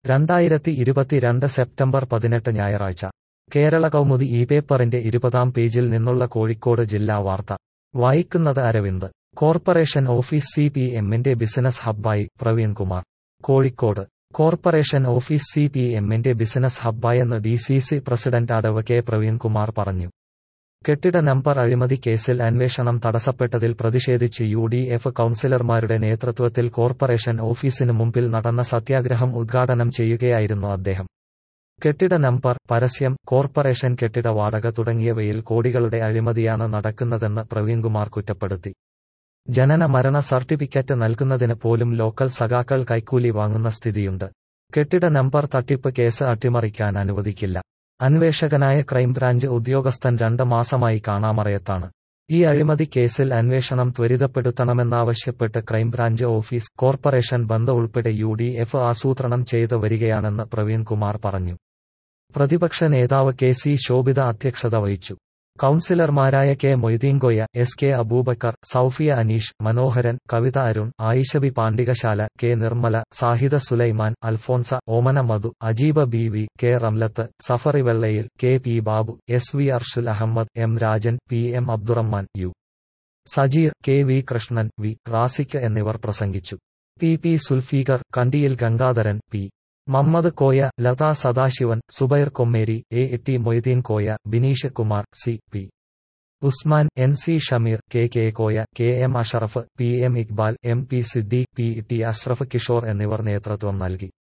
രണ്ടായിരത്തി ഇരുപത്തിരണ്ട് സെപ്റ്റംബർ പതിനെട്ട് ഞായറാഴ്ച കേരള കൗമുദി ഈ പേപ്പറിന്റെ ഇരുപതാം പേജിൽ നിന്നുള്ള കോഴിക്കോട് ജില്ലാ വാർത്ത വായിക്കുന്നത് Aravind corporation office C P എമ്മിന്റെ ബിസിനസ് ഹബ്ബായി Praveen Kumar Kozhikode corporation office C P എമ്മിന്റെ ബിസിനസ് ഹബ്ബായെന്ന് ഡി സി സി പ്രസിഡന്റ് അടവ് കെ പ്രവീൺ കുമാർ പറഞ്ഞു കെട്ടിട നമ്പർ അഴിമതി കേസിൽ അന്വേഷണം തടസ്സപ്പെട്ടതിൽ പ്രതിഷേധിച്ച് യു ഡി എഫ് കൌൺസിലർമാരുടെ നേതൃത്വത്തിൽ കോർപ്പറേഷൻ ഓഫീസിന് മുമ്പിൽ നടന്ന സത്യാഗ്രഹം ഉദ്ഘാടനം ചെയ്യുകയായിരുന്നു അദ്ദേഹം കെട്ടിട നമ്പർ പരസ്യം കോർപ്പറേഷൻ കെട്ടിട വാടക തുടങ്ങിയവയിൽ കോടികളുടെ അഴിമതിയാണ് നടക്കുന്നതെന്ന് പ്രവീൺകുമാർ കുറ്റപ്പെടുത്തി ജനന മരണ സർട്ടിഫിക്കറ്റ് നൽകുന്നതിന് പോലും ലോക്കൽ സഖാക്കൾ കൈക്കൂലി വാങ്ങുന്ന സ്ഥിതിയുണ്ട് കെട്ടിട നമ്പർ തട്ടിപ്പ് കേസ് അട്ടിമറിക്കാൻ അനുവദിക്കില്ല അന്വേഷകനായ ക്രൈംബ്രാഞ്ച് ഉദ്യോഗസ്ഥൻ രണ്ട് മാസമായി കാണാമറയത്താണ് ഈ അഴിമതി കേസിൽ അന്വേഷണം ത്വരിതപ്പെടുത്തണമെന്നാവശ്യപ്പെട്ട് ക്രൈംബ്രാഞ്ച് ഓഫീസ് കോർപ്പറേഷൻ ബന്ദ് ഉൾപ്പെടെ യു ഡി എഫ് ആസൂത്രണം ചെയ്ത് വരികയാണെന്ന് പ്രവീൺ കുമാർ പറഞ്ഞു പ്രതിപക്ഷ നേതാവ് കെ സി ശോഭിത അധ്യക്ഷത വഹിച്ചു കൌൺസിലർമാരായ K Moideen Koya S K Abubakar Soufiya Aneesh Manoharan Kavitha Arun Ayishabi Pandikasala K Nirmala Sahida Sulaiman Alphonsa Omana Madhu Ajeeba B V K Ramlath Safari Vellayil K P Babu S V Arshul Ahmed M Rajan P M Abdurahman U Sajeer K V Krishnan V Razik എന്നിവർ പ്രസംഗിച്ചു P P Zulfikar Kandiyil Gangadharan P Mammad Koya Latha Sadasivan Zubair Kommeri A T Moideen Koya Bineesh Kumar C P Usman N C Shameer K K Koya K M Ashraf P M Iqbal M P Siddique P T Ashraf Kishore എന്നിവർ നേതൃത്വം നൽകി